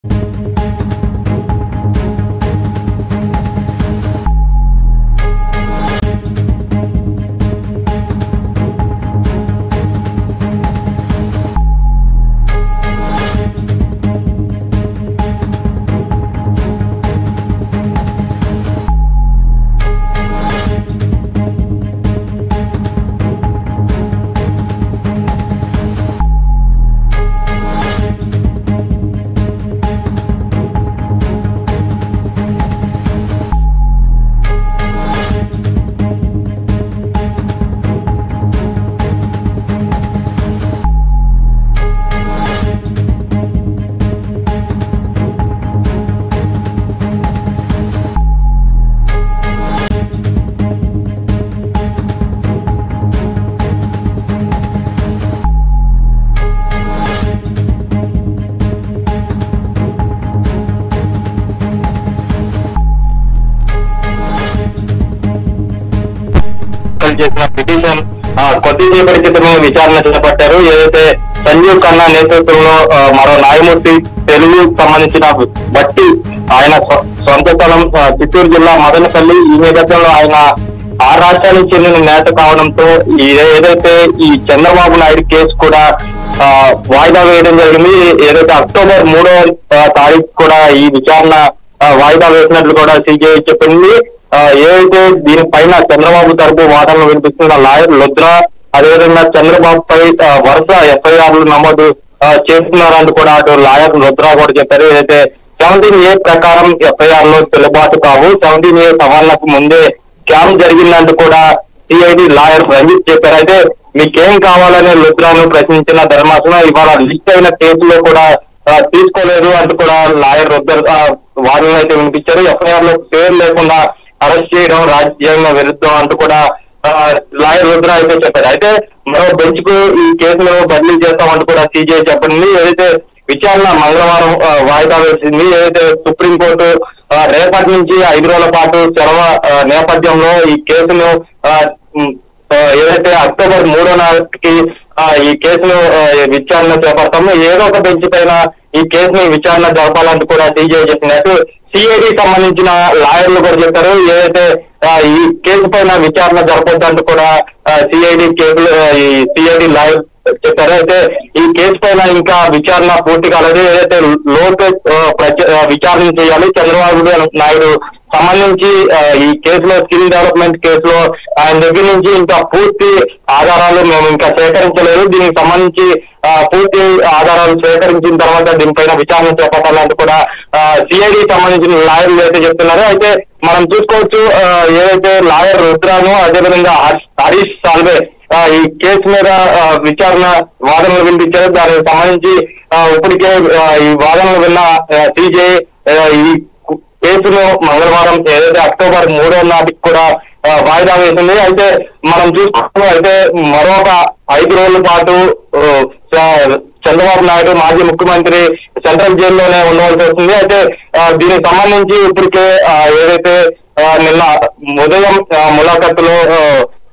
దాఖలు చేసిన పిటిషన్ ఆ, కొద్దిసేపటి క్రితమే విచారణ చేపట్టారు ఏదైతే సంజీవ్ ఖన్నా నేతృత్వంలో ఆ, మరో న్యాయమూర్తి తెలుగు సంబంధించిన బట్టి ఆయన స్వ- సొంత స్థలం ఆ, చిత్తూరు జిల్లా మదనపల్లి ఈ నేపథ్యంలో ఆయన ఆ రాష్ట్రానికి చెందిన నేత కావడంతో ఈ ఏదైతే ఈ చంద్రబాబు నాయుడు కేసు కూడా ఆ, వాయిదా వేయడం జరిగింది ఏదైతే అక్టోబర్ మూడో ఆ, తారీఖు కూడా ఈ విచారణ ఆ, వాయిదా వేసినట్లు కూడా సిజే చెప్పింది ఆ, ఏదైతే దీనిపైన చంద్రబాబు తరపు వాదనలు వినిపిస్తున్న లాయర్ లుద్రా అదేవిధంగా చంద్రబాబు పై ఆ, వరుస ఎఫ్ఐఆర్లు నమోదు ఆ, చేస్తున్నారని కూడా అటు లాయర్ రుద్రా కూడా చెప్పారు ఏదైతే సెవెంటీన్ ఏ ప్రకారం ఎఫ్ఐఆర్ లో చెల్లుబాటు కావు సెవెంటీన్ ఏ సవాళ్లకు ముందే స్కామ్ జరిగిందంటూ కూడా సిఐడి లాయర్ రంజిత్ చెప్పారు అయితే మీకేం కావాలనే లుద్రాను ప్రశ్నించిన ధర్మాసనం ఇవాళ లిస్ట్ అయిన కేసులో కూడా ఆ, తీసుకోలేదు అంటూ కూడా లాయర్ రుద్ర ఆ, వాదనలు అయితే వినిపించారు ఎఫ్ఐఆర్ లో పేరు లేకుండా అరెస్ట్ చేయడం రాజ్యాంగ విరుద్ధం అంటూ కూడా ఆ, లాయర్ రుద్ర అయితే చెప్పారు అయితే మరో బెంచ్ కు ఈ కేసును బదిలీ చేస్తామంటూ కూడా సీజే చెప్పింది ఏదైతే విచారణ మంగళవారం ఆ, వాయిదా వేసింది ఏదైతే సుప్రీంకోర్టు ఆ, రేపటి నుంచి ఐదు రోజుల పాటు సెలవు ఆ, నేపథ్యంలో ఈ కేసును ఆ, ఉమ్, ఆ, ఏదైతే అక్టోబర్ మూడో నాటికి ఆ, ఈ కేసును ఆ, విచారణ చేపడతాము ఏదో ఒక బెంచ్ పైన ఈ కేసుని విచారణ జరపాలంటూ కూడా సీజే చెప్పినట్టు సిఐడి సంబంధించిన లాయర్లు కూడా చెప్పారు ఏదైతే ఆ, ఈ కేసు పైన విచారణ జరపొద్దంటూ కూడా సిఐడి కేసులు ఆ, ఈ సిఐడి లాయర్ చెప్పారు అయితే ఈ కేసు పైన ఇంకా విచారణ పూర్తి కాలేదు ఏదైతే లోటు ఆ, ప్రచ- ఆ, విచారణ చేయాలి చంద్రబాబు నాయుడు సంబంధించి ఆ, ఈ కేసులో స్కిల్ డెవలప్మెంట్ కేసులో ఆయన దగ్గర నుంచి ఇంకా పూర్తి ఆధారాలు మేము ఇంకా సేకరించలేదు దీనికి సంబంధించి ఆ, పూర్తి ఆధారాలు సేకరించిన తర్వాత దీనిపైన విచారణ చేపట్టాలంటూ కూడా సిఐడి సంబంధించిన లాయర్లు అయితే చెప్తున్నారు అయితే మనం చూసుకోవచ్చు ఆ, ఏదైతే లాయర్ రుద్రాను అదేవిధంగా హర్- హరీష్ సాల్వే ఆ, ఈ కేసు మీద ఆ, విచారణ వాదనలు వినిపించారు దానికి సంబంధించి ఆ, ఇప్పటికే ఆ, ఈ వాదనలు విన్న సిజే ఈ కు- కేసును మంగళవారం ఏదైతే అక్టోబర్ మూడో నాటికి కూడా ఆ, వాయిదా వేసింది అయితే మనం చూసుకుంటాం అయితే మరొక ఐదు రోజుల పాటు ఆ, చ- చంద్రబాబు నాయుడు మాజీ ముఖ్యమంత్రి సెంట్రల్ జైల్లోనే ఉండవలసి వస్తుంది అయితే ఆ, దీనికి సంబంధించి ఇప్పటికే ఆ, ఏదైతే ఆ, నిన్న ఉదయం ఆ, ములాఖత్తులో ఆ,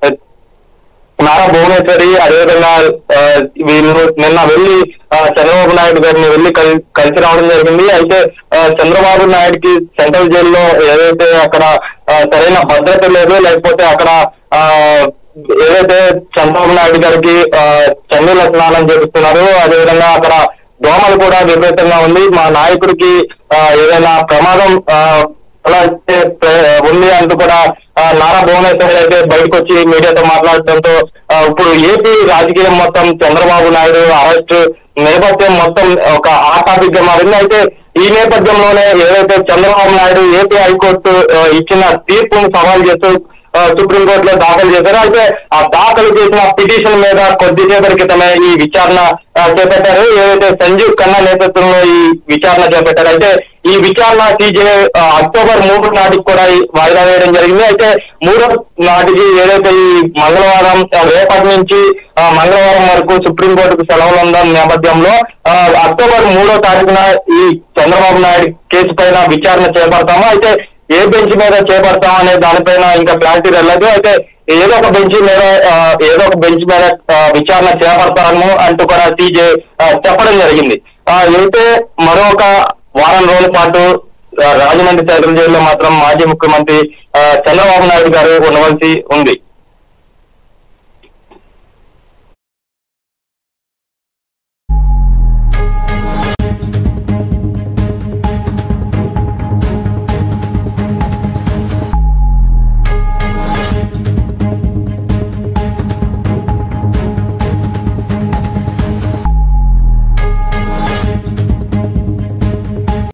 నారా భువనేశ్వరి అదేవిధంగా ఆ, వీళ్ళు నిన్న వెళ్ళి ఆ, చంద్రబాబు నాయుడు గారిని వెళ్ళి కలి- కలిసి రావడం జరిగింది అయితే ఆ, చంద్రబాబు నాయుడుకి సెంట్రల్ జైల్లో ఏదైతే అక్కడ ఆ, సరైన భద్రత లేదు లేకపోతే అక్కడ ఆ, ఏదైతే చంద్రబాబు నాయుడు గారికి ఆ, చన్నీల స్నానం చేపిస్తున్నారు అదేవిధంగా అక్కడ దోమలు కూడా విపరీతంగా ఉంది మా నాయకుడికి ఆ, ఏదైనా ప్రమాదం ఆ, అలా అయితే ప్ర- ఉంది అంటూ కూడా ఆ, నారా భువనేశ్వర్ అయితే బయటకు వచ్చి మీడియాతో మాట్లాడటంతో ఆ, ఇప్పుడు ఏపీ రాజకీయం మొత్తం చంద్రబాబు నాయుడు అరెస్ట్ నేపథ్యం మొత్తం ఒక ఆ టాపిక్ గా మారింది అయితే ఈ నేపథ్యంలోనే ఏదైతే చంద్రబాబు నాయుడు ఏపీ హైకోర్టు ఆ, ఇచ్చిన తీర్పును సవాల్ చేస్తూ ఆ, సుప్రీంకోర్టులో దాఖలు చేశారు అయితే ఆ దాఖలు చేసిన పిటిషన్ మీద కొద్దిసేపటి క్రితమే ఈ విచారణ ఆ, చేపట్టారు ఏదైతే సంజీవ్ ఖన్నా నేతృత్వంలో ఈ విచారణ చేపట్టారు అయితే ఈ విచారణ సీజే అక్టోబర్ మూడు నాటికి కూడా ఈ వాయిదా వేయడం జరిగింది అయితే మూడో నాటికి ఏదైతే ఈ మంగళవారం ఆ, రేపటి నుంచి ఆ, మంగళవారం వరకు సుప్రీంకోర్టుకు సెలవులు ఉన్న నేపథ్యంలో ఆ, అక్టోబర్ మూడో తారీఖున ఈ చంద్రబాబు నాయుడు కేసు పైన విచారణ చేపడతాము అయితే ఏ బెంచ్ మీద చేపడతాం అనే దానిపైన ఇంకా క్లారిటీ వెళ్ళదు అయితే ఏదో ఒక బెంచ్ మీద ఆ, ఏదో ఒక బెంచ్ మీద ఆ, విచారణ చేపడతాము అంటూ కూడా సీజే చెప్పడం జరిగింది ఆ, అయితే మరొక వారం రోజుల పాటు ఆ, రాజమండ్రి సెంట్రల్ జైల్లో మాత్రం మాజీ ముఖ్యమంత్రి ఆ, చంద్రబాబు నాయుడు గారు ఉండవలసి ఉంది